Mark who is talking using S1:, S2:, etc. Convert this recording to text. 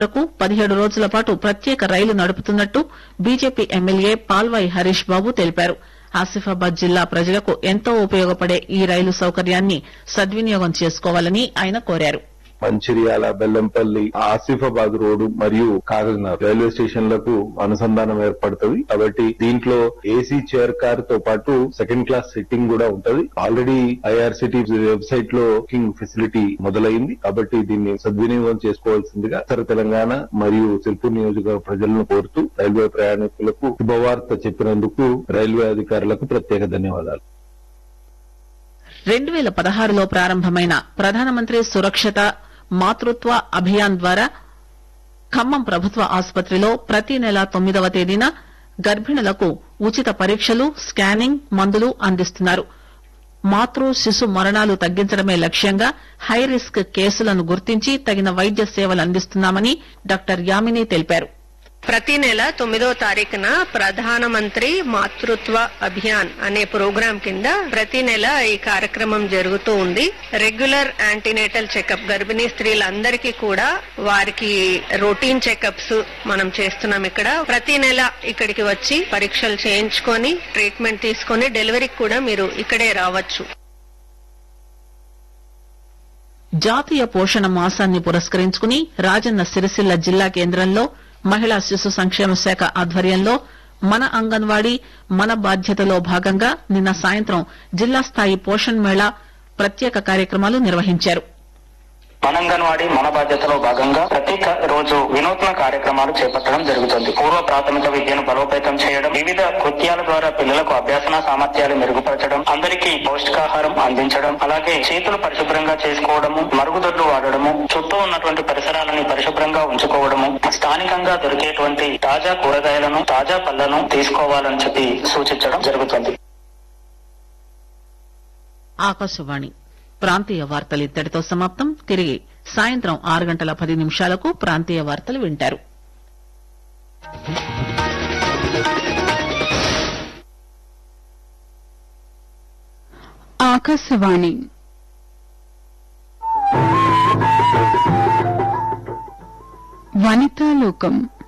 S1: వరకు పదిహేడు రోజుల పాటు ప్రత్యేక రైలు నడుపుతున్నట్టు బీజేపీ ఎమ్మెల్యే పాల్వాయి హరీష్ బాబు తెలిపారు ఆసిఫాబాద్ జిల్లా ప్రజలకు ఎంతో ఉపయోగపడే ఈ రైలు సౌకర్యాన్ని సద్వినియోగం చేసుకోవాలని ఆయన కోరారు
S2: మంచిర్యాల బెల్లంపల్లి ఆసిఫాబాద్ రోడ్డు మరియు కాగజ్నగర్ రైల్వే స్టేషన్లకు అనుసంధానం ఏర్పడుతుంది కాబట్టి దీంట్లో ఏసీ చైర్ కార్ తో పాటు సెకండ్ క్లాస్ సిట్టింగ్ కూడా ఉంటది ఆల్రెడీ ఐఆర్సిటీ వెబ్సైట్ లో బుకింగ్ ఫెసిలిటీ మొదలైంది కాబట్టి దీన్ని సద్వినియోగం చేసుకోవాల్సిందిగా ఉత్తర తెలంగాణ మరియు సిర్పూర్ నియోజకవర్గ ప్రజలను కోరుతూ రైల్వే ప్రయాణికులకు శుభవార్త చెప్పినందుకు రైల్వే అధికారులకు ప్రత్యేక ధన్యవాదాలు
S1: రెండు వేల పదహారులో ప్రారంభమైన ప్రధానమంత్రి సురక్షిత మాతృత్వ అభియాన్ ద్వారా ఖమ్మం ప్రభుత్వ ఆసుపత్రిలో ప్రతి నెల తొమ్మిదవ తేదీన గర్భిణులకు ఉచిత పరీక్షలు స్కానింగ్ మందులు అందిస్తున్నారు మాతృ శిశు మరణాలు తగ్గించడమే లక్ష్యంగా హై రిస్క్ కేసులను గుర్తించి తగిన వైద్య సేవలు అందిస్తున్నామని డాక్టర్ యామిని తెలిపారు
S3: ప్రతి నెల తొమ్మిదో తారీఖున ప్రధానమంత్రి మాతృత్వ అభియాన్ అనే ప్రోగ్రాం కింద ప్రతి నెల ఈ కార్యక్రమం జరుగుతూ ఉంది రెగ్యులర్ యాంటీనేటల్ చెకప్ గర్భిణీ స్త్రీలందరికీ కూడా వారికి రొటీన్ చెకప్స్ మనం చేస్తున్నాం ఇక్కడ ప్రతి నెల ఇక్కడికి వచ్చి పరీక్షలు చేయించుకొని ట్రీట్మెంట్ తీసుకొని డెలివరీకి కూడా మీరు ఇక్కడే రావచ్చు
S1: జాతీయ పోషణ మాసాన్ని పురస్కరించుకుని రాజన్న సిరిసిల్ల జిల్లా కేంద్రంలో మహిళా శిశు సంక్షేమ శాఖ ఆధ్వర్యంలో మన అంగన్వాడీ మన బాధ్యతలో భాగంగా నిన్న సాయంత్రం జిల్లా స్థాయి పోషణ్ మేళా ప్రత్యేక కార్యక్రమాలు నిర్వహించారు
S4: మన అంగన్వాడీ మన బాధ్యతలో భాగంగా ప్రతి క- రోజు వినూత్న కార్యక్రమాలు చేపట్టడం జరుగుతుంది పూర్వ ప్రాథమిక విద్యను బలోపేతం చేయడం వివిధ కృత్యాల ద్వారా పిల్లలకు అభ్యాసన సామర్థ్యాలు మెరుగుపరచడం అందరికీ పౌష్టికాహారం అందించడం అలాగే చేతులు పరిశుభ్రంగా చేసుకోవడము మరుగుదొడ్లు వాడడము చుట్టూ ఉన్నటువంటి పరిసరాలని పరిశుభ్రంగా ఉంచుకోవడము స్థానికంగా దొరికేటువంటి తాజా కూరగాయలను తాజా పళ్లను తీసుకోవాలని చెప్పి సూచించడం జరుగుతుంది
S1: ఆకాశవాణి ప్రాంతీయ వార్తలు ఇద్దరితో సమాప్తం తిరిగి సాయంత్రం ఆరు గంటల పది నిమిషాలకు ప్రాంతీయ వార్తలు వింటారు
S5: ఆకాశవాణి వనితాలోకం